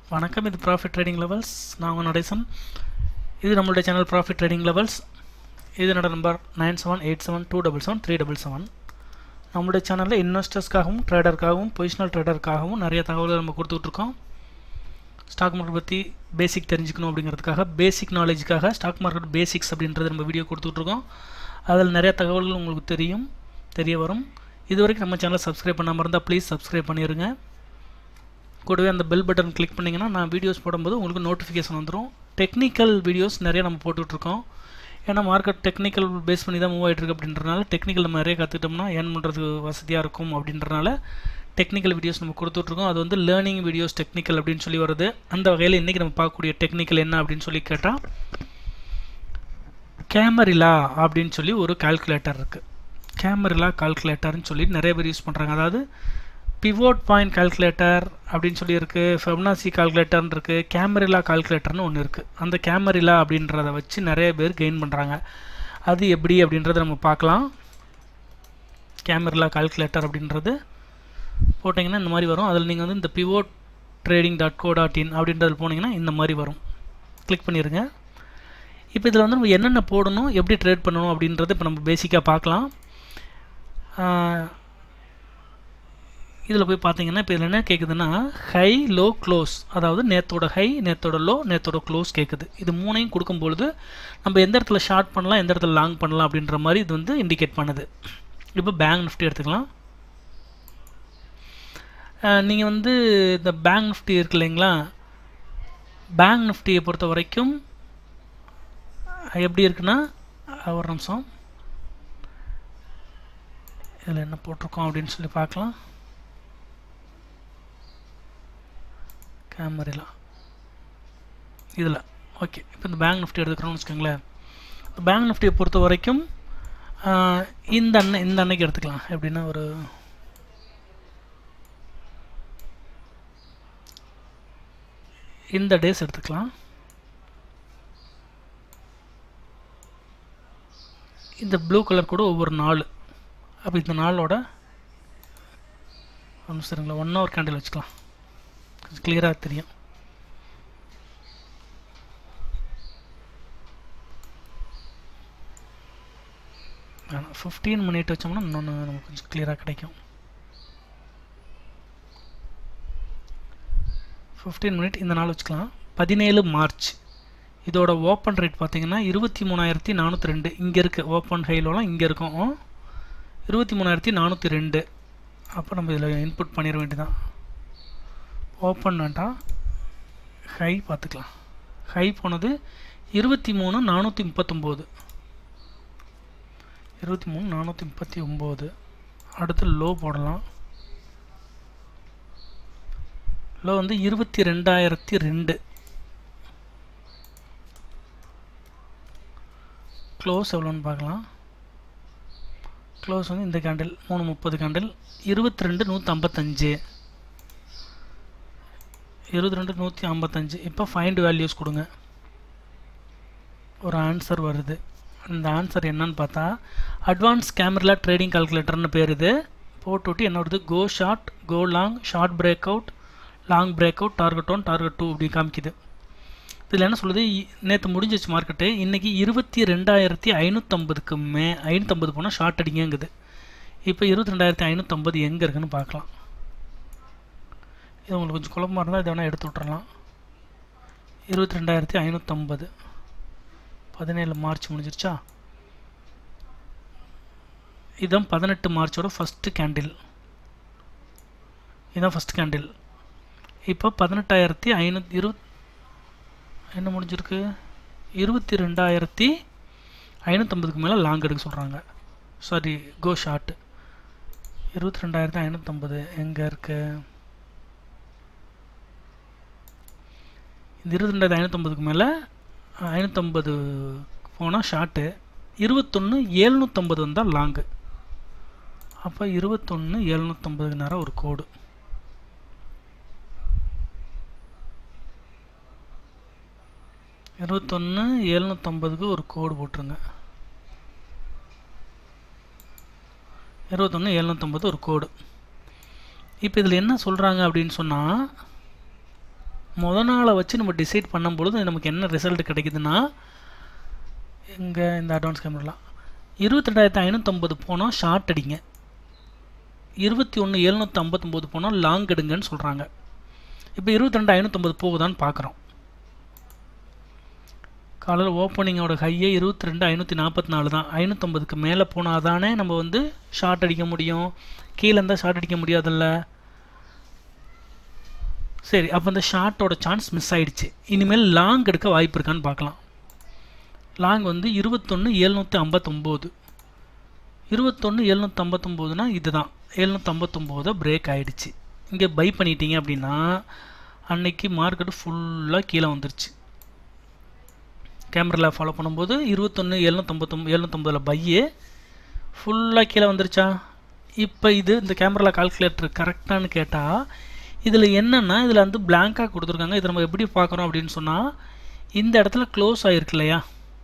வணக்கம் இது profit trading levels நான் உங்கள் நடேசன் இது நம்மளுடைய சேனல் ப்ராஃபிட் ட்ரேடிங் லெவல்ஸ் இது என்னோட number nine seven eight seven two double seven three double seven நம்மளுடைய சேனலில் இன்வெஸ்டர்ஸ்க்காகவும் ட்ரேடருக்காகவும் பொசிஷனல் ட்ரேடருக்காகவும் நிறைய தகவல்கள் நம்ம கொடுத்துட்ருக்கோம் ஸ்டாக் மார்க்கெட் பற்றி பேசிக் தெரிஞ்சுக்கணும் அப்படிங்கிறதுக்காக பேசிக் நாலேஜுக்காக ஸ்டாக் மார்க்கெட் பேசிக்ஸ் அப்படின்றது நம்ம வீடியோ கொடுத்துட்ருக்கோம் அதில் நிறைய தகவல்கள் உங்களுக்கு தெரியும் தெரிய வரும் இது வரைக்கும் நம்ம சேனலை சப்ஸ்கிரைப் பண்ணாமல் இருந்தால் ப்ளீஸ் சப்ஸ்கிரைப் பண்ணிடுங்க கூடவே அந்த பெல் பட்டன் கிளிக் பண்ணிங்கன்னா நான் வீடியோஸ் போடும்போது உங்களுக்கு நோட்டிஃபிகேஷன் வந்துடும் டெக்னிக்கல் வீடியோஸ் நிறைய நம்ம போட்டுட்ருக்கோம் ஏன்னா மார்க்கெட் டெக்னிக்கல் பேஸ் பண்ணி தான் மூவ் ஆகிட்டு இருக்கு அப்படின்றனால டெக்னிக்கல் நம்ம நிறைய கற்றுக்கிட்டோம்னா ஏர்ன் பண்ணுறதுக்கு வசதியாக இருக்கும் அப்படின்றனால டெக்னிக்கல் வீடியோஸ் நம்ம கொடுத்துட்ருக்கோம் அது வந்து லேர்னிங் வீடியோஸ் டெக்னிக்கல் அப்படின்னு சொல்லி வருது அந்த வகையில் இன்றைக்கி நம்ம பார்க்கக்கூடிய டெக்னிக்கல் என்ன அப்படின்னு சொல்லி கேட்டால் கேமரிலா அப்படின்னு சொல்லி ஒரு கால்குலேட்டர் இருக்குது கேமரிலா கால்குலேட்டர்னு சொல்லி நிறைய பேர் யூஸ் பண்ணுறாங்க அதாவது பிவோட் பாயிண்ட் கால்குலேட்டர் அப்படின்னு சொல்லி இருக்குது ஃபெப்னாசி கால்குலேட்டர்னு இருக்குது கேமரிலா கால்குலேட்டர்னு ஒன்று இருக்குது அந்த கேமரிலா அப்படின்றத வச்சு நிறைய பேர் கெயின் பண்ணுறாங்க அது எப்படி அப்படின்றத நம்ம பார்க்கலாம் கேமரிலா கால்குலேட்டர் அப்படின்றது போட்டிங்கன்னா இந்த மாதிரி வரும் அதில் நீங்கள் வந்து இந்த pivot trading dot co dot in அப்படின்றது போனீங்கன்னா இந்த மாதிரி வரும் கிளிக் பண்ணிடுங்க இப்போ இதில் வந்து நம்ம என்னென்ன போடணும் எப்படி ட்ரேட் பண்ணணும் அப்படின்றத இப்போ நம்ம பேசிக்காக பார்க்கலாம் இதில் போய் பார்த்தீங்கன்னா இப்போ இதில் என்ன கேட்குதுன்னா ஹை லோ க்ளோஸ் அதாவது நேத்தோட ஹை நேத்தோட லோ நேத்தோட க்ளோஸ் கேட்குது இது மூணையும் கொடுக்கும்பொழுது நம்ம எந்த இடத்துல ஷார்ட் பண்ணலாம் எந்த இடத்துல லாங் பண்ணலாம் அப்படின்ற மாதிரி இது வந்து இண்டிகேட் பண்ணுது இப்போ பேங்க் நிஃப்டி எடுத்துக்கலாம் நீங்கள் வந்து இந்த பேங்க் நிஃப்டி இருக்கு இல்லைங்களா பேங்க் நிஃப்டியை பொறுத்த வரைக்கும் எப்படி இருக்குன்னா ஒரு நிமிஷம் இதில் என்ன போட்டிருக்கோம் அப்படின்னு சொல்லி பார்க்கலாம் கேமரிலா இதில் ஓகே இப்போ இந்த பேங்க் நிஃப்டி எடுத்துக்கிறோம்னு வச்சுக்கோங்களேன் பேங்க் நிஃப்டியை பொறுத்த வரைக்கும் இந்த அன்னை இந்த அன்னைக்கு எடுத்துக்கலாம் எப்படின்னா ஒரு இந்த டேஸ் எடுத்துக்கலாம் இந்த ப்ளூ கலர் கூட ஒவ்வொரு நாள் அப்போ இந்த நாளோட ஒன்று சரிங்களா ஒன் ஹவர் கேண்டில் வச்சுக்கலாம் கொஞ்சம் கிளியராக தெரியும் வேணாம் ஃபிஃப்டீன் மினிட் வச்சோம்னா இன்னொன்று நமக்கு கொஞ்சம் கிளியராக கிடைக்கும் ஃபிஃப்டீன் மினிட் இந்த நாள் வச்சுக்கலாம் பதினேழு மார்ச் இதோட ஓப்பன் ரேட் பார்த்தீங்கன்னா இருபத்தி மூணாயிரத்தி நானூற்றி ரெண்டு இங்கே இருக்குது ஓப்பன் ஹைலோலாம் இங்கே இருக்கும் இருபத்தி மூணாயிரத்தி நானூற்றி ரெண்டு அப்போ நம்ம இதில் இன்புட் பண்ணிட வேண்டியதான் ஓப்பன் வேண்டாம் ஹை பார்த்துக்கலாம் ஹை போனது இருபத்தி மூணு நானூற்றி முப்பத்தொம்போது இருபத்தி மூணு நானூற்றி முப்பத்தி ஒம்பது அடுத்து லோ போடலாம் லோ வந்து இருபத்தி ரெண்டாயிரத்தி ரெண்டு க்ளோஸ் எவ்வளோன்னு பார்க்கலாம் க்ளோஸ் வந்து இந்த கேண்டில் மூணு முப்பது கேண்டில் இருபத்தி ரெண்டு நூற்றி ஐம்பத்தஞ்சு இருபத்தி ரெண்டு நூற்றி ஐம்பத்தஞ்சு இப்போ ஃபைண்ட் வேல்யூஸ் கொடுங்க ஒரு ஆன்சர் வருது இந்த ஆன்சர் என்னன்னு பார்த்தா அட்வான்ஸ் கேமரா ட்ரேடிங் கால்குலேட்டர்னு பேர் இது போட்டுவிட்டு என்ன வருது go short go long short break out long break out target one target two இப்படி காமிக்குது இதில் என்ன சொல்லுது நேற்று முடிஞ்சிச்சு மார்க்கெட்டு இன்றைக்கி இருபத்தி ரெண்டாயிரத்தி ஐநூற்றம்பதுக்கு மே ஐநூற்றம்பது போனால் ஷார்ட் அடிங்கங்குது இப்போ இருபத்தி ரெண்டாயிரத்தி ஐநூற்றம்பது எங்கே இருக்குன்னு பார்க்கலாம் இது உங்களுக்கு கொஞ்சம் குழப்பமாக இருந்தால் இதை வேணால் எடுத்து விட்றலாம் இருபத்தி ரெண்டாயிரத்தி ஐநூற்றம்பது பதினேழு மார்ச் முடிஞ்சிருச்சா இதுதான் பதினெட்டு மார்ச்சோட ஃபஸ்ட்டு கேண்டில் இதுதான் ஃபஸ்ட் கேண்டில் இப்போ பதினெட்டாயிரத்தி ஐநூற்றி இருபத் என்ன முடிஞ்சிருக்கு இருபத்தி ரெண்டாயிரத்தி ஐநூற்றம்பதுக்கு மேலே லாங் எடுக்க சொல்கிறாங்க சாரி கோ ஷார்ட்டு இருபத்தி ரெண்டாயிரத்தி ஐநூற்றம்பது எங்கே இருக்கு இந்த இருபத்தி ரெண்டாயிரத்தி ஐநூற்றம்பதுக்கு மேலே ஐநூற்றம்பது போனால் ஷார்ட்டு இருபத்தொன்று ஏழ்நூற்றம்பது வந்தால் லாங்கு அப்போ இருபத்தொன்று ஏழ்நூற்றம்பதுக்கு நேரம் ஒரு கோடு இருபத்தொன்று எழுநூற்றம்பதுக்கு ஒரு கோடு போட்டுருங்க இருபத்தொன்று எழுநூற்றம்பது ஒரு கோடு இப்போ இதில் என்ன சொல்கிறாங்க அப்படின்னு சொன்னால் முத நாளை வச்சு நம்ம டிசைட் பண்ணும்பொழுது நமக்கு என்ன ரிசல்ட் கிடைக்குதுன்னா இங்கே இந்த அட்வான்ஸ் கேமராலாம் இருபத்தி ரெண்டாயிரத்தி ஐநூற்றம்பது போனால் ஷார்ட் அடிங்க இருபத்தி ஒன்று எழுநூற்றி ஐம்பத்தொம்போது போனால் லாங் எடுங்கன்னு சொல்கிறாங்க இப்போ இருபத்தி ரெண்டு ஐநூற்றம்பது போகுதான்னு பார்க்குறோம் காலையில் ஓப்பனிங்கோட ஹையே இருபத்தி ரெண்டு ஐநூற்றி நாற்பத்தி நாலு தான் ஐநூற்றம்பதுக்கு மேலே போனால் தானே நம்ம வந்து ஷார்ட் அடிக்க முடியும் கீழே இருந்தால் ஷார்ட் அடிக்க முடியாதுல்ல சரி அப்போ இந்த ஷார்ட்டோட சான்ஸ் மிஸ் ஆயிடுச்சு இனிமேல் லாங் எடுக்க வாய்ப்பு இருக்கான்னு பார்க்கலாம் லாங் வந்து இருபத்தொன்று எழுநூற்றி ஐம்பத்தொம்போது இருபத்தொன்று எழுநூற்றி ஐம்பத்தொம்போதுனா இதுதான் எழுநூற்றி ஐம்பத்தொம்போதை பிரேக் ஆகிடுச்சு இங்கே பை பண்ணிட்டீங்க அப்படின்னா அன்னைக்கு மார்க்கெட்டு ஃபுல்லாக கீழே வந்துருச்சு கேமராவில் ஃபாலோ பண்ணும்போது இருபத்தொன்று எழுநூற்றம்பத்தொம்பது எழுநூற்றம்பதில் பையே ஃபுல்லாக கீழே வந்துருச்சா இப்போ இது இந்த கேமராவில் கால்குலேட்டர் கரெக்டானு கேட்டால் இதில் என்னென்னா இதில் வந்து பிளாங்காக கொடுத்துருக்காங்க இதை நம்ம எப்படி பார்க்குறோம் அப்படின்னு சொன்னால் இந்த இடத்துல க்ளோஸ் ஆகிருக்கு இல்லையா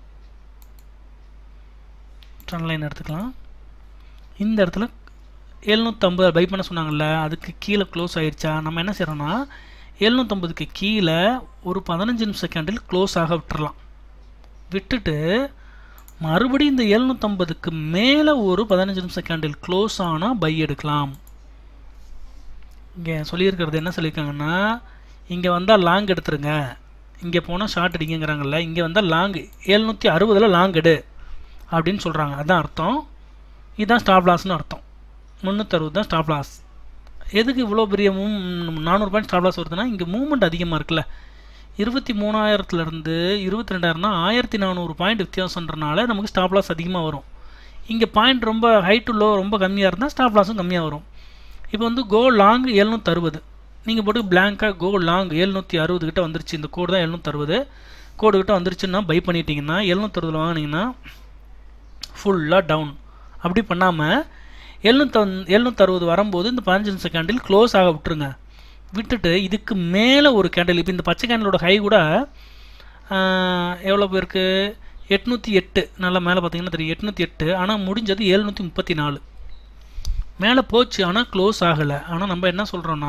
ட்ரெண்ட் லைன் எடுத்துக்கலாம் இந்த இடத்துல எழுநூற்றம்பது பை பண்ண சொன்னாங்கல்ல அதுக்கு கீழே க்ளோஸ் ஆயிடுச்சா நம்ம என்ன செய்கிறோம்னா எழுநூற்றம்பதுக்கு கீழே ஒரு பதினஞ்சு நிமிஷம் செகண்டில் க்ளோஸ் ஆக விட்டுறலாம் விட்டுட்டு மறுபடியும் இந்த எழுநூற்றம்பதுக்கு மேலே ஒரு பதினஞ்சு நிமிஷம் செகண்டில் க்ளோஸ் ஆனால் பை எடுக்கலாம் இங்கே சொல்லியிருக்கிறது என்ன சொல்லியிருக்காங்கன்னா இங்கே வந்தால் லாங் எடுத்துருங்க இங்கே போனால் ஷார்ட் அடிங்கிறாங்கல்ல இங்கே வந்தால் லாங் எழுநூற்றி அறுபதில் லாங் எடு அப்படின்னு சொல்கிறாங்க அதுதான் அர்த்தம் இதுதான் ஸ்டாப் லாஸ்னு அர்த்தம் முந்நூற்றறுபது தான் ஸ்டாப் லாஸ் எதுக்கு இவ்வளோ பெரிய மூ நானூறு பாயிண்ட் ஸ்டாப் லாஸ் வருதுன்னா இங்கே மூவ்மெண்ட் அதிகமாக இருக்குல்ல இருபத்தி மூணாயிரத்துலேருந்து இருபத்தி ரெண்டாயிரம்னா ஆயிரத்தி நானூறு பாயிண்ட் வித்தியாசன்றனால நமக்கு ஸ்டாப் லாஸ் அதிகமாக வரும் இங்கே பாயிண்ட் ரொம்ப ஹை டு லோ ரொம்ப கம்மியாக இருந்தால் ஸ்டாப் லாஸும் கம்மியாக வரும் இப்போ வந்து கோ லாங் எழுநூற்றறுபது நீங்கள் போட்டு பிளாங்காக கோ லாங் எழுநூற்றி அறுபது கிட்ட வந்துருச்சு இந்த கோடு தான் எழுநூற்றறுபது கோடு கிட்ட வந்துருச்சுன்னா பை பண்ணிட்டீங்கன்னா எழுநூற்றறுபதில் வாங்கினீங்கன்னா ஃபுல்லாக டவுன் அப்படி பண்ணாமல் எழுநூத்த எழுநூற்றறுபது வரும்போது இந்த பதினஞ்சு செகண்டில் க்ளோஸ் ஆக விட்டுருங்க விட்டுட்டு இதுக்கு மேலே ஒரு கேண்டில் இப்போ இந்த பச்சை கேண்டிலோட ஹை கூட எவ்வளோ பேருக்கு எட்நூற்றி எட்டு நல்லா மேலே பார்த்தீங்கன்னா தெரியும் எட்நூற்றி எட்டு ஆனால் முடிஞ்சது எழுநூற்றி முப்பத்தி நாலு மேலே போச்சு ஆனால் க்ளோஸ் ஆகலை ஆனால் நம்ம என்ன சொல்கிறோன்னா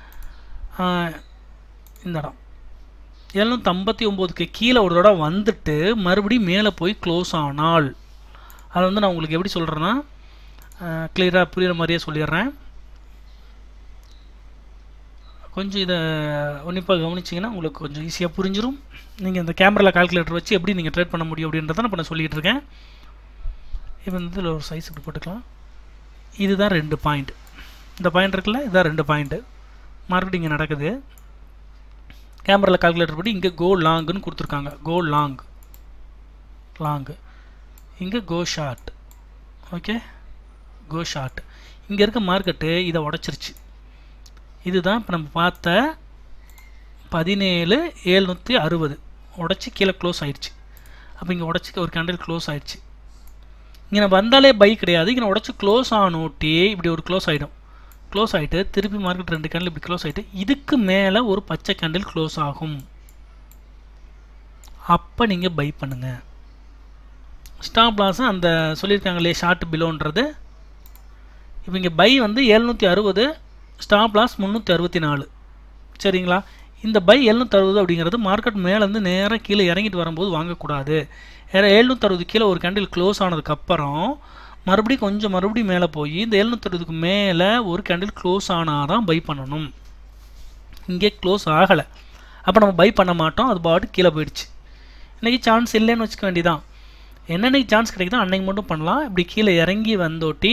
இந்த இடம் எழுநூற்றி ஐம்பத்தி ஒம்போதுக்கு கீழே ஒரு தடவை வந்துட்டு மறுபடியும் மேலே போய் க்ளோஸ் ஆனால் அதை வந்து நான் உங்களுக்கு எப்படி சொல்கிறேன்னா கிளியராக புரிகிற மாதிரியே சொல்லிடுறேன் கொஞ்சம் இதை உன்னிப்பாக கவனிச்சிங்கன்னா உங்களுக்கு கொஞ்சம் ஈஸியாக புரிஞ்சிடும் நீங்கள் இந்த கேமராவில் கால்குலேட்டர் வச்சு எப்படி நீங்கள் ட்ரேட் பண்ண முடியும் அப்படின்றத நான் இப்போ நான் சொல்லிகிட்டு இருக்கேன் இப்போ இந்த இதில் ஒரு சைஸ் இப்படி போட்டுக்கலாம் இதுதான் ரெண்டு பாயிண்ட் இந்த பாயிண்ட் இருக்குல்ல இதுதான் ரெண்டு பாயிண்ட்டு மார்க்கெட் இங்கே நடக்குது கேமராவில் கால்குலேட்டர் படி இங்கே கோ லாங்குன்னு கொடுத்துருக்காங்க கோ லாங் லாங்கு இங்கே go short okay go short இங்கே இருக்க மார்க்கெட்டு இதை உடச்சிருச்சு இதுதான் இப்போ நம்ம பார்த்த பதினேழு ஏழ்நூற்றி அறுபது உடச்சி கீழே க்ளோஸ் ஆயிடுச்சு அப்போ இங்கே உடச்சி ஒரு கேண்டில் க்ளோஸ் ஆயிடுச்சு இங்கே நம்ம வந்தாலே பை கிடையாது இங்கே உடச்சி க்ளோஸ் ஆனோட்டி இப்படி ஒரு க்ளோஸ் ஆகிடும் க்ளோஸ் ஆகிட்டு திருப்பி மார்க்கெட் ரெண்டு கேண்டில் இப்படி க்ளோஸ் ஆகிட்டு இதுக்கு மேலே ஒரு பச்சை கேண்டில் க்ளோஸ் ஆகும் அப்போ நீங்கள் பை பண்ணுங்கள் ஸ்டாப் லாஸ் அந்த சொல்லியிருக்காங்களே ஷார்ட் பிலோன்றது இப்போ இங்கே பை வந்து எழுநூற்றி அறுபது ஸ்டாப் லாஸ் முந்நூற்றி அறுபத்தி நாலு சரிங்களா இந்த பை எழுநூற்றறுபது அப்படிங்கிறது மார்க்கெட் மேலேருந்து நேராக கீழே இறங்கிட்டு வரும்போது வாங்கக்கூடாது வேறு எழுநூற்றறுபது கீழே ஒரு கேண்டில் க்ளோஸ் ஆனதுக்கப்புறம் மறுபடியும் கொஞ்சம் மறுபடியும் மேலே போய் இந்த எழுநூற்றறுபதுக்கு மேலே ஒரு கேண்டில் க்ளோஸ் ஆனால் தான் பை பண்ணணும் இங்கே க்ளோஸ் ஆகலை அப்போ நம்ம பை பண்ண மாட்டோம் அது பாட்டு கீழே போயிடுச்சு இன்றைக்கி சான்ஸ் இல்லைன்னு வச்சுக்க வேண்டியதான் என்னென்னைக்கு சான்ஸ் கிடைக்குதோ அன்னைக்கு மட்டும் பண்ணலாம் இப்படி கீழே இறங்கி வந்தோட்டி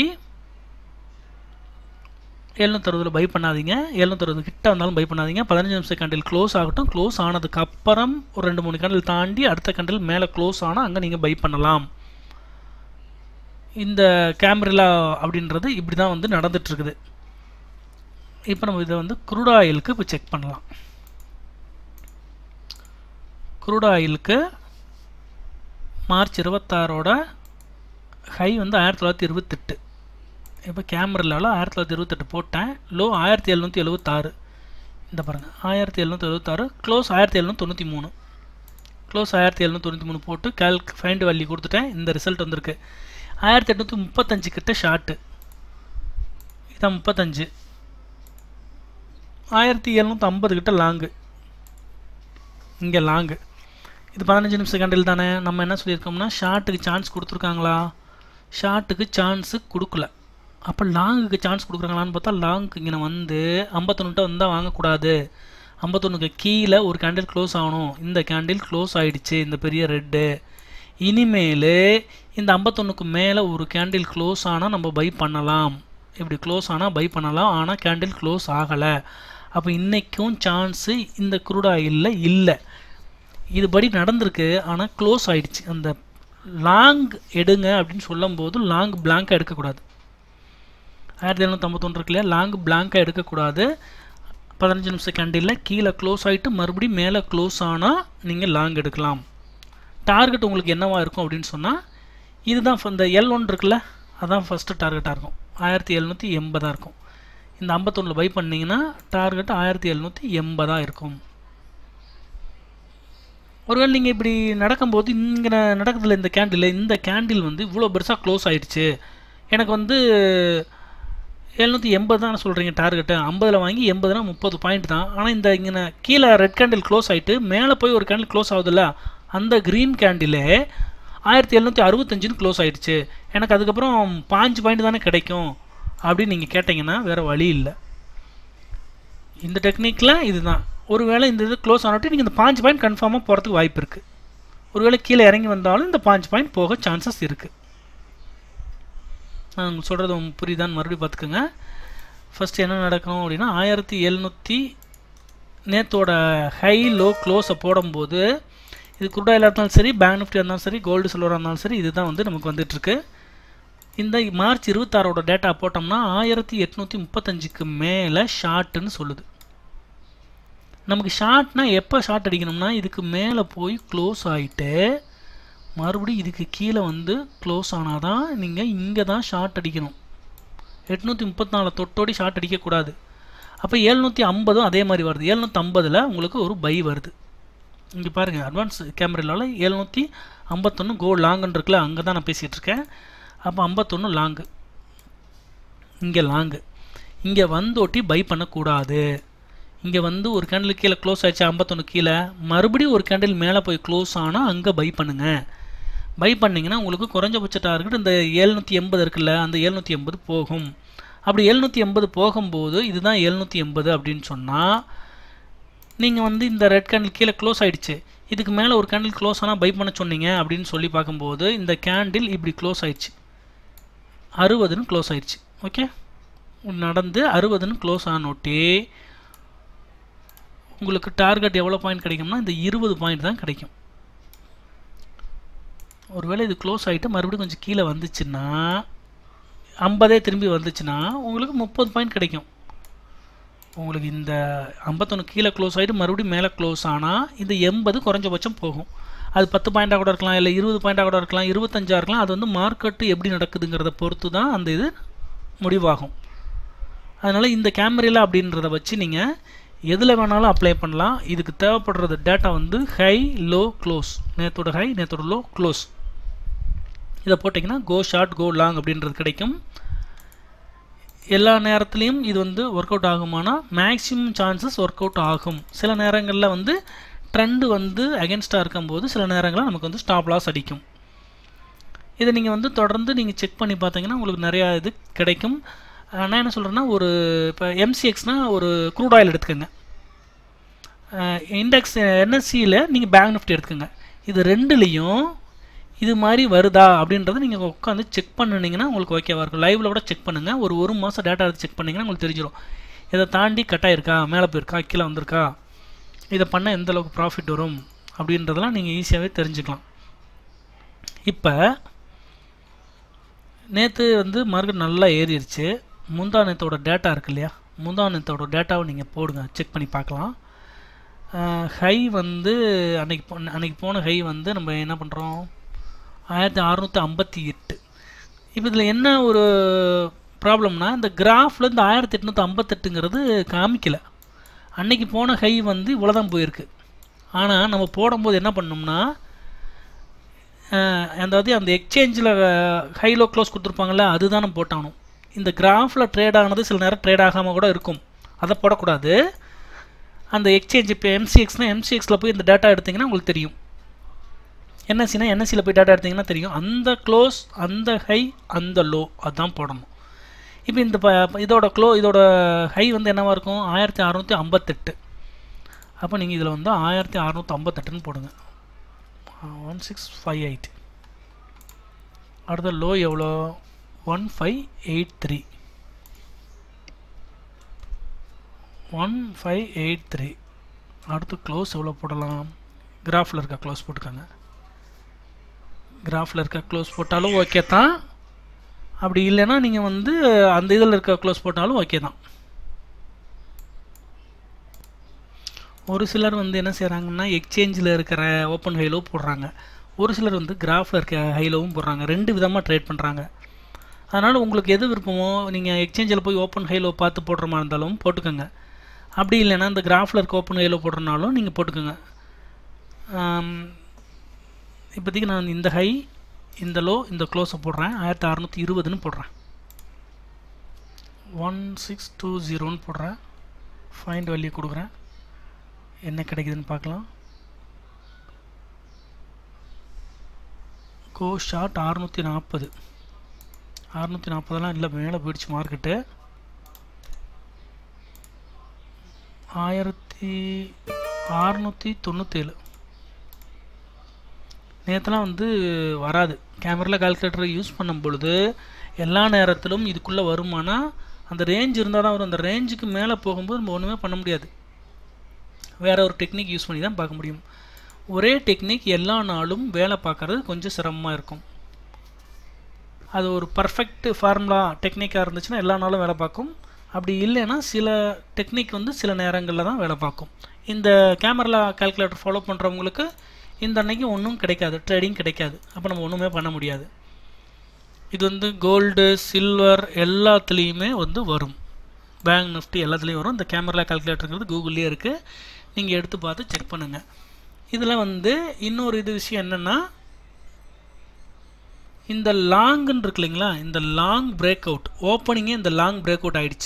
எழுநூத்தறுபதில் பை பண்ணாதீங்க எழுநூத்தறுபது கிட்ட வந்தாலும் பை பண்ணாதீங்க பதினஞ்சு நிமிஷம் கண்டில் க்ளோஸ் ஆகட்டும் க்ளோஸ் ஆனதுக்கு அப்புறம் ஒரு ரெண்டு மூணு கண்டில் தாண்டி அடுத்த கண்டில் மேலே க்ளோஸ் ஆனால் அங்கே நீங்கள் பை பண்ணலாம் இந்த கேமரா அப்படின்றது இப்படி தான் வந்து நடந்துட்டுருக்குது இப்போ நம்ம இதை வந்து குரூட் ஆயிலுக்கு இப்போ செக் பண்ணலாம் குரூட் ஆயிலுக்கு மார்ச் இருபத்தாறோட ஹை வந்து ஆயிரத்தி தொள்ளாயிரத்தி இருபத்தெட்டு இப்போ கேமராவில் ஆயிரத்தி தொள்ளாயிரத்தி இருபத்தெட்டு போட்டேன் லோ ஆயிரத்தி எழுநூற்றி எழுபத்தாறு இந்த பாருங்கள் ஆயிரத்தி எழுநூற்றி எழுபத்தாறு க்ளோஸ் ஆயிரத்தி எழுநூற்றி தொண்ணூற்றி மூணு க்ளோஸ் ஆயிரத்தி எழுநூற்றி தொண்ணூற்றி மூணு போட்டு கேல்க் ஃபைண்ட் வேல்யூ கொடுத்துட்டேன் இந்த ரிசல்ட் வந்திருக்கு ஆயிரத்தி எட்நூற்றி முப்பத்தஞ்சு கிட்ட ஷார்ட்டு இதான் முப்பத்தஞ்சு ஆயிரத்தி எழுநூற்றி ஐம்பது கிட்ட லாங்கு இங்கே லாங்கு இது பதினஞ்சு நிமிஷம் கேண்டில் தானே நம்ம என்ன சொல்லியிருக்கோம்னா ஷார்ட்டுக்கு சான்ஸ் கொடுத்துருக்காங்களா ஷார்ட்டுக்கு சான்ஸு கொடுக்கல அப்போ லாங்குக்கு சான்ஸ் கொடுக்குறாங்களான்னு பார்த்தா லாங்குக்கு இங்கே வந்து ஐம்பத்தொன்னுட்ட வந்தால் வாங்கக்கூடாது ஐம்பத்தொன்னுக்கு கீழே ஒரு கேண்டில் க்ளோஸ் ஆகணும் இந்த கேண்டில் க்ளோஸ் ஆகிடுச்சு இந்த பெரிய ரெட்டு இனிமேல் இந்த ஐம்பத்தொன்னுக்கு மேலே ஒரு கேண்டில் க்ளோஸ் ஆனால் நம்ம பை பண்ணலாம் இப்படி க்ளோஸ் ஆனால் பை பண்ணலாம் ஆனால் கேண்டில் க்ளோஸ் ஆகலை அப்போ இன்றைக்கும் சான்ஸு இந்த குரூட் ஆயிலில் இல்லை இதுபடி நடந்திருக்கு ஆனால் க்ளோஸ் ஆயிடுச்சு அந்த லாங் எடுங்க அப்படின்னு சொல்லும்போது லாங் பிளாங்காக எடுக்கக்கூடாது ஆயிரத்தி எழுநூற்றம்பத்தொன்று இருக்கு இல்லையா லாங் பிளாங்காக எடுக்கக்கூடாது பதினஞ்சு நிமிஷம் கேண்டிலில் கீழே க்ளோஸ் ஆகிட்டு மறுபடியும் மேலே க்ளோஸ் ஆனால் நீங்கள் லாங் எடுக்கலாம் டார்கெட் உங்களுக்கு என்னவா இருக்கும் அப்படின்னு சொன்னால் இதுதான் இந்த எல் ஒன் இருக்குல்ல அதான் ஃபஸ்ட்டு டார்கெட்டாக இருக்கும் ஆயிரத்தி எழுநூற்றி எண்பதாக இருக்கும் இந்த ஐம்பத்தொன்னில் பை பண்ணிங்கன்னா டார்கெட் ஆயிரத்தி எழுநூற்றி எண்பதாக இருக்கும் ஒருவேளை நீங்கள் இப்படி நடக்கும்போது இங்கே நடக்குதுல இந்த கேண்டில் இந்த கேண்டில் வந்து இவ்வளோ பெருசாக க்ளோஸ் ஆகிடுச்சு எனக்கு வந்து எழுநூற்றி எண்பது தான் சொல்கிறீங்க டார்கெட்டு ஐம்பதில் வாங்கி எண்பதுனா முப்பது பாயிண்ட் தான் ஆனால் இந்த இங்கே கீழே ரெட் கேண்டில் க்ளோஸ் ஆகிட்டு மேலே போய் ஒரு கேண்டில் க்ளோஸ் ஆகுதுல்ல அந்த க்ரீன் கேண்டிலே ஆயிரத்தி எழுநூற்றி அறுபத்தஞ்சுன்னு க்ளோஸ் ஆகிடுச்சு எனக்கு அதுக்கப்புறம் பாஞ்சு பாயிண்ட் தானே கிடைக்கும் அப்படின்னு நீங்கள் கேட்டிங்கன்னா வேறு வழி இல்லை இந்த டெக்னிக்கில் இதுதான் ஒருவேளை இந்த இது க்ளோஸ் ஆனட்டு நீங்கள் இந்த பாஞ்சு பாயிண்ட் கன்ஃபார்மாக போகிறதுக்கு வாய்ப்பு இருக்குது ஒருவேளை கீழே இறங்கி வந்தாலும் இந்த பாஞ்சு பாயிண்ட் போக சான்சஸ் இருக்குது நான் உங்களுக்கு சொல்கிறது புரியுதான்னு மறுபடியும் பார்த்துக்கோங்க ஃபஸ்ட்டு என்ன நடக்கும் அப்படின்னா ஆயிரத்தி எழுநூற்றி நேத்தோட ஹை லோ க்ளோஸை போடும்போது இது குருடாயில் இருந்தாலும் சரி பேங்க் நிஃப்டி இருந்தாலும் சரி கோல்டு சில்வராக இருந்தாலும் சரி இதுதான் வந்து நமக்கு வந்துட்டுருக்கு இந்த மார்ச் இருபத்தாறோட டேட்டா போட்டோம்னா ஆயிரத்தி எட்நூற்றி முப்பத்தஞ்சுக்கு மேலே ஷார்ட்டுன்னு சொல்லுது நமக்கு ஷார்ட்னா எப்போ ஷார்ட் அடிக்கணும்னா இதுக்கு மேலே போய் க்ளோஸ் ஆகிட்டு மறுபடியும் இதுக்கு கீழே வந்து க்ளோஸ் ஆனால் தான் நீங்கள் இங்கே தான் ஷார்ட் அடிக்கணும் எட்நூற்றி முப்பத்தி நாலு தொட்டோடி ஷார்ட் அடிக்கக்கூடாது அப்போ ஏழ்நூற்றி ஐம்பதும் அதே மாதிரி வருது ஏழ்நூற்றி ஐம்பதில் உங்களுக்கு ஒரு பை வருது இங்கே பாருங்கள் அட்வான்ஸ் கேமராவில் எழுநூற்றி ஐம்பத்தொன்று கோ லாங்குன்னு இருக்குல்ல அங்கே தான் நான் பேசிகிட்டு இருக்கேன் அப்போ ஐம்பத்தொன்று லாங்கு இங்கே லாங்கு இங்கே வந்தோட்டி பை பண்ணக்கூடாது இங்கே வந்து ஒரு கேண்டில் கீழே க்ளோஸ் ஆயிடுச்சு ஐம்பத்தொன்று கீழே மறுபடியும் ஒரு கேண்டில் மேலே போய் க்ளோஸ் ஆனால் அங்கே பை பண்ணுங்கள் பை பண்ணிங்கன்னா உங்களுக்கு குறைஞ்சபட்ச டார்கெட் இந்த எழுநூற்றி எண்பது இருக்குல்ல அந்த எழுநூற்றி எண்பது போகும் அப்படி எழுநூற்றி எண்பது போகும்போது இதுதான் எழுநூற்றி எண்பது அப்படின்னு சொன்னால் நீங்கள் வந்து இந்த ரெட் கேண்டில் கீழே க்ளோஸ் ஆகிடுச்சு இதுக்கு மேலே ஒரு கேண்டில் க்ளோஸ் ஆனால் பை பண்ண சொன்னீங்க அப்படின்னு சொல்லி பார்க்கும்போது இந்த கேண்டில் இப்படி க்ளோஸ் ஆயிடுச்சு அறுபதுன்னு க்ளோஸ் ஆயிடுச்சு ஓகே நடந்து அறுபதுன்னு க்ளோஸ் ஆனோட்டி உங்களுக்கு டார்கெட் எவ்வளோ பாயிண்ட் கிடைக்கும்னா இந்த இருபது பாயிண்ட் தான் கிடைக்கும் ஒருவேளை இது க்ளோஸ் ஆகிட்டு மறுபடியும் கொஞ்சம் கீழே வந்துச்சுன்னா ஐம்பதே திரும்பி வந்துச்சுன்னா உங்களுக்கு முப்பது பாயிண்ட் கிடைக்கும் உங்களுக்கு இந்த ஐம்பத்தொன்று கீழே க்ளோஸ் ஆகிட்டு மறுபடியும் மேலே க்ளோஸ் ஆனால் இந்த எண்பது குறைஞ்சபட்சம் போகும் அது பத்து பாயிண்டாக கூட இருக்கலாம் இல்லை இருபது பாயிண்டாக கூட இருக்கலாம் இருபத்தஞ்சாக இருக்கலாம் அது வந்து மார்க்கெட்டு எப்படி நடக்குதுங்கிறத பொறுத்து தான் அந்த இது முடிவாகும் அதனால் இந்த கேமரியில் அப்படின்றத வச்சு நீங்கள் எதில் வேணாலும் அப்ளை பண்ணலாம் இதுக்கு தேவைப்படுறது டேட்டா வந்து ஹை லோ க்ளோஸ் நேத்தோட ஹை நேத்தோட லோ க்ளோஸ் இதை போட்டிங்கன்னா கோ ஷார்ட் கோ லாங் அப்படின்றது கிடைக்கும் எல்லா நேரத்துலையும் இது வந்து ஒர்க் அவுட் ஆகுமானா மேக்ஸிமம் சான்சஸ் ஒர்க் அவுட் ஆகும் சில நேரங்களில் வந்து ட்ரெண்டு வந்து அகென்ஸ்டாக இருக்கும்போது சில நேரங்களில் நமக்கு வந்து ஸ்டாப் லாஸ் அடிக்கும் இதை நீங்கள் வந்து தொடர்ந்து நீங்கள் செக் பண்ணி பார்த்தீங்கன்னா உங்களுக்கு நிறையா இது கிடைக்கும் நான் என்ன சொல்கிறேன்னா ஒரு இப்போ எம்சிஎக்ஸ்னால் ஒரு க்ரூட் ஆயில் எடுத்துக்கோங்க இண்டெக்ஸ் என்எஸ்சியில் நீங்கள் பேங்க் நிஃப்டி எடுத்துக்கோங்க இது ரெண்டுலேயும் இது மாதிரி வருதா அப்படின்றத நீங்கள் உட்காந்து செக் பண்ணினீங்கன்னா உங்களுக்கு ஓகேவா இருக்கும் லைவில் கூட செக் பண்ணுங்கள் ஒரு ஒரு மாதம் டேட்டா எடுத்து செக் பண்ணிங்கன்னா உங்களுக்கு தெரிஞ்சிடும் இதை தாண்டி கட் ஆயிருக்கா மேலே போயிருக்கா கீழே வந்திருக்கா இதை பண்ணால் எந்த அளவுக்கு ப்ராஃபிட் வரும் அப்படின்றதெல்லாம் நீங்கள் ஈஸியாகவே தெரிஞ்சுக்கலாம் இப்போ நேற்று வந்து மார்க்கெட் நல்லா ஏறிடுச்சு முந்தா நேத்தோட டேட்டா இருக்கு இல்லையா முந்தா நேத்தோட டேட்டாவை நீங்கள் போடுங்க செக் பண்ணி பார்க்கலாம் ஹை வந்து அன்னைக்கு போ அன்னைக்கு போன ஹை வந்து நம்ம என்ன பண்ணுறோம் ஆயிரத்தி அறநூற்றி ஐம்பத்தி எட்டு இப்போ இதில் என்ன ஒரு ப்ராப்ளம்னா இந்த கிராஃபில் இந்த ஆயிரத்தி எட்நூற்றி ஐம்பத்தெட்டுங்கிறது காமிக்கலை அன்னைக்கு போன ஹை வந்து இவ்வளோ தான் போயிருக்கு ஆனால் நம்ம போடும்போது என்ன பண்ணோம்னா அதாவது அந்த எக்ஸ்சேஞ்சில் ஹைலோ க்ளோஸ் கொடுத்துருப்பாங்கள்ல அதுதான் நம்ம போட்டாகணும் இந்த கிராஃபில் ட்ரேட் ஆனது சில நேரம் ட்ரேட் ஆகாமல் கூட இருக்கும் அதை போடக்கூடாது அந்த எக்ஸ்சேஞ்ச் இப்போ எம்சிஎக்ஸ்னால் எம்சிஎக்ஸில் போய் இந்த டேட்டா எடுத்திங்கன்னா உங்களுக்கு தெரியும் என்எஸ்சினா என்எஸ்சியில் போய் டேட்டா எடுத்திங்கன்னா தெரியும் அந்த க்ளோஸ் அந்த ஹை அந்த லோ அதுதான் போடணும் இப்போ இந்த ப இதோட க்ளோ இதோட ஹை வந்து என்னவாக இருக்கும் ஆயிரத்தி அறநூற்றி ஐம்பத்தெட்டு அப்போ நீங்கள் இதில் வந்து ஆயிரத்தி அறநூற்றி ஐம்பத்தெட்டுன்னு போடுங்க ஒன் சிக்ஸ் ஃபைவ் எயிட் அடுத்த லோ எவ்வளோ one five eight three one five eight three அடுத்து க்ளோஸ் எவ்வளோ போடலாம் கிராஃபில் இருக்க க்ளோஸ் போட்டுக்கோங்க கிராஃபில் இருக்க க்ளோஸ் போட்டாலும் ஓகே தான் அப்படி இல்லைன்னா நீங்கள் வந்து அந்த இதில் இருக்க க்ளோஸ் போட்டாலும் ஓகே தான் ஒரு சிலர் வந்து என்ன செய்கிறாங்கன்னா எக்ஸ்சேஞ்சில் இருக்கிற ஓப்பன் ஹைலோ போடுறாங்க ஒரு சிலர் வந்து கிராஃபில் இருக்க ஹைலோவும் போடுறாங்க ரெண்டு விதமாக ட்ரேட் பண்ணுறாங்க அதனால் உங்களுக்கு எது விருப்பமோ நீங்கள் எக்ஸ்சேஞ்சில் போய் ஓப்பன் ஹைலோ பார்த்து போடுற மாதிரி இருந்தாலும் போட்டுக்கோங்க அப்படி இல்லைன்னா இந்த கிராஃபில் இருக்க ஓப்பன் ஹைலோ போடுறனாலும் நீங்கள் போட்டுக்கோங்க இப்போதைக்கு நான் இந்த ஹை இந்த லோ இந்த க்ளோஸை போடுறேன் ஆயிரத்தி அறநூற்றி இருபதுன்னு போடுறேன் ஒன் சிக்ஸ் டூ ஜீரோன்னு போடுறேன் ஃபைண்ட் வேல்யூ கொடுக்குறேன் என்ன கிடைக்குதுன்னு பார்க்கலாம் கோ ஷார்ட் அறுநூற்றி நாற்பது அறுநூற்றி நாற்பதெல்லாம் இல்லை மேலே போயிடுச்சு மார்க்கெட்டு ஆயிரத்தி அறுநூற்றி தொண்ணூற்றேழு நேற்றுலாம் வந்து வராது கேமராவில் கால்குலேட்டர் யூஸ் பண்ணும் பொழுது எல்லா நேரத்திலும் இதுக்குள்ளே வருமானா அந்த ரேஞ்ச் இருந்தால் தான் வரும் அந்த ரேஞ்சுக்கு மேலே போகும்போது நம்ம ஒன்றுமே பண்ண முடியாது வேறு ஒரு டெக்னிக் யூஸ் பண்ணி தான் பார்க்க முடியும் ஒரே டெக்னிக் எல்லா நாளும் வேலை பார்க்குறது கொஞ்சம் சிரமமாக இருக்கும் அது ஒரு பர்ஃபெக்ட் ஃபார்முலா டெக்னிக்காக இருந்துச்சுன்னா எல்லா நாளும் வேலை பார்க்கும் அப்படி இல்லைன்னா சில டெக்னிக் வந்து சில நேரங்களில் தான் வேலை பார்க்கும் இந்த கேமராவில் கால்குலேட்டர் ஃபாலோ பண்ணுறவங்களுக்கு இந்த அன்னைக்கு ஒன்றும் கிடைக்காது ட்ரேடிங் கிடைக்காது அப்போ நம்ம ஒன்றுமே பண்ண முடியாது இது வந்து கோல்டு சில்வர் எல்லாத்துலேயுமே வந்து வரும் பேங்க் நிஃப்டி எல்லாத்துலேயும் வரும் இந்த கேமரா கால்குலேட்டருங்கிறது கூகுள்லேயே இருக்குது நீங்கள் எடுத்து பார்த்து செக் பண்ணுங்கள் இதில் வந்து இன்னொரு இது விஷயம் என்னென்னா இந்த லாங்குன்னு இருக்கு இல்லைங்களா இந்த லாங் பிரேக் அவுட் ஓப்பனிங்கே இந்த லாங் பிரேக் அவுட் ஆயிடுச்சு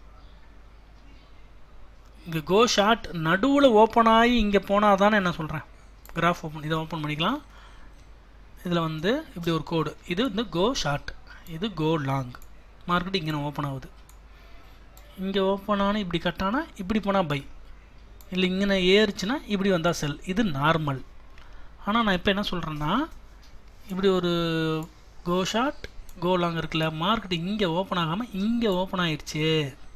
இங்கே கோ ஷார்ட் நடுவில் ஓப்பன் ஆகி இங்கே போனால் தானே என்ன சொல்கிறேன் கிராஃப் ஓப்பன் இதை ஓப்பன் பண்ணிக்கலாம் இதில் வந்து இப்படி ஒரு கோடு இது வந்து கோ ஷார்ட் இது கோ லாங் மார்க்கெட் இங்கே ஓப்பன் ஆகுது இங்கே ஓப்பன் ஆனால் இப்படி கட்டானா இப்படி போனால் பை இல்லை இங்கே ஏறுச்சுன்னா இப்படி வந்தால் செல் இது நார்மல் ஆனால் நான் இப்போ என்ன சொல்கிறேன்னா இப்படி ஒரு கோ ஷார்ட் கோ லாங் இருக்குல்ல மார்க்கெட் இங்கே ஓப்பன் ஆகாமல் இங்கே ஓப்பன் ஆயிடுச்சு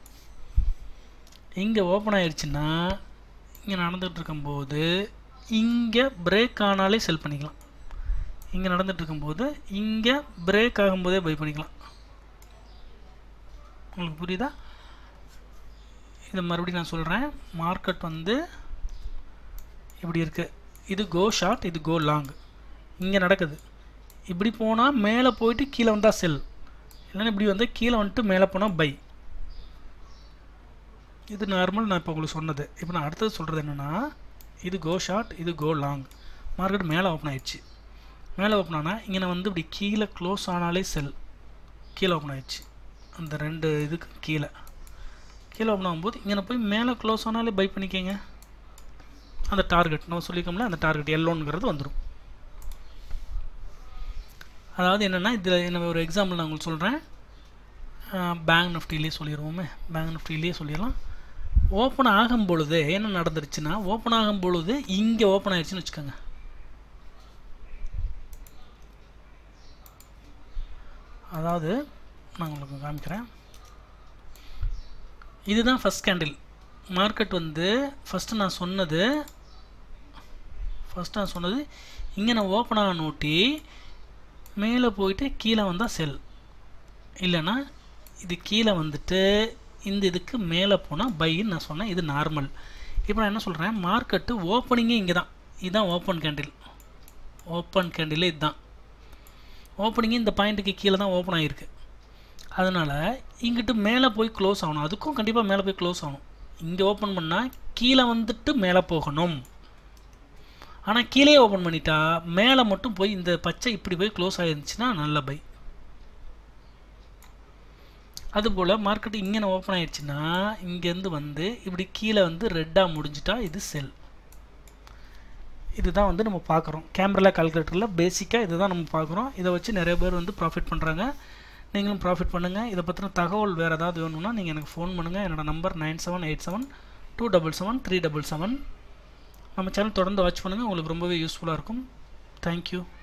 இங்கே ஓப்பன் ஆயிடுச்சுன்னா இங்கே நடந்துகிட்டு இருக்கும்போது இங்கே பிரேக் ஆனாலே செல் பண்ணிக்கலாம் இங்கே நடந்துட்டு இருக்கும்போது இங்கே பிரேக் ஆகும்போதே பை பண்ணிக்கலாம் உங்களுக்கு புரியுதா இதை மறுபடியும் நான் சொல்கிறேன் மார்க்கெட் வந்து இப்படி இருக்குது இது கோ ஷார்ட் இது கோ லாங் இங்கே நடக்குது இப்படி போனால் மேலே போயிட்டு கீழே வந்தால் செல் இல்லைன்னா இப்படி வந்து கீழே வந்துட்டு மேலே போனால் பை இது நார்மல் நான் இப்போ உங்களுக்கு சொன்னது இப்போ நான் அடுத்தது சொல்கிறது என்னென்னா இது கோ ஷார்ட் இது கோ லாங் மார்க்கெட் மேலே ஓப்பன் ஆயிடுச்சு மேலே ஓப்பன் ஆனால் இங்கே நான் வந்து இப்படி கீழே க்ளோஸ் ஆனாலே செல் கீழே ஓப்பன் ஆயிடுச்சு அந்த ரெண்டு இதுக்கு கீழே கீழே ஓப்பன் ஆகும்போது இங்கே போய் மேலே க்ளோஸ் ஆனாலே பை பண்ணிக்கங்க அந்த டார்கெட் நம்ம சொல்லிக்கோம்ல அந்த டார்கெட் எல்லோனுங்கிறது வந்துடும் அதாவது என்னென்னா இதில் என்ன ஒரு எக்ஸாம்பிள் நான் உங்களுக்கு சொல்கிறேன் பேங்க் நிஃப்டிலேயே சொல்லிடுவோமே பேங்க் நிஃப்டிலேயே சொல்லிடலாம் ஓப்பன் ஆகும் பொழுது என்ன நடந்துருச்சுன்னா ஓப்பன் ஆகும் பொழுது இங்கே ஓப்பன் ஆயிடுச்சுன்னு வச்சுக்கோங்க அதாவது நான் உங்களுக்கு காமிக்கிறேன் இதுதான் ஃபஸ்ட் கேண்டில் மார்க்கெட் வந்து ஃபஸ்ட்டு நான் சொன்னது ஃபஸ்ட்டு நான் சொன்னது இங்கே நான் ஓப்பன் ஆக நோட்டி மேலே போயிட்டு கீழே வந்தால் செல் இல்லைன்னா இது கீழே வந்துட்டு இந்த இதுக்கு மேலே போனால் பைன்னு நான் சொன்னேன் இது நார்மல் இப்போ நான் என்ன சொல்கிறேன் மார்க்கெட்டு ஓப்பனிங்கே இங்கே தான் இதுதான் ஓப்பன் கேண்டில் ஓப்பன் கேண்டிலே இதுதான் ஓப்பனிங்கே இந்த பாயிண்ட்டுக்கு கீழே தான் ஓப்பன் ஆகிருக்கு அதனால் இங்கிட்டு மேலே போய் க்ளோஸ் ஆகணும் அதுக்கும் கண்டிப்பாக மேலே போய் க்ளோஸ் ஆகணும் இங்கே ஓப்பன் பண்ணால் கீழே வந்துட்டு மேலே போகணும் ஆனால் கீழே ஓப்பன் பண்ணிட்டா மேலே மட்டும் போய் இந்த பச்சை இப்படி போய் க்ளோஸ் ஆகிருந்துச்சுன்னா நல்ல பை அதுபோல் மார்க்கெட் இங்கே ஓப்பன் ஆயிடுச்சுன்னா இங்கேருந்து வந்து இப்படி கீழே வந்து ரெட்டாக முடிஞ்சிட்டா இது செல் இதுதான் வந்து நம்ம பார்க்குறோம் கேமரா கால்குலேட்டரில் பேசிக்காக இதுதான் நம்ம பார்க்குறோம் இதை வச்சு நிறைய பேர் வந்து ப்ராஃபிட் பண்ணுறாங்க நீங்களும் ப்ராஃபிட் பண்ணுங்கள் இதை பற்றின தகவல் வேறு ஏதாவது வேணும்னா நீங்கள் எனக்கு ஃபோன் பண்ணுங்கள் என்னோடய number nine seven eight seven two double seven three double seven நம்ம சேனல் தொடர்ந்து வாட்ச் பண்ணுங்கள் உங்களுக்கு ரொம்பவே யூஸ்ஃபுல்லாக இருக்கும் தேங்க்யூ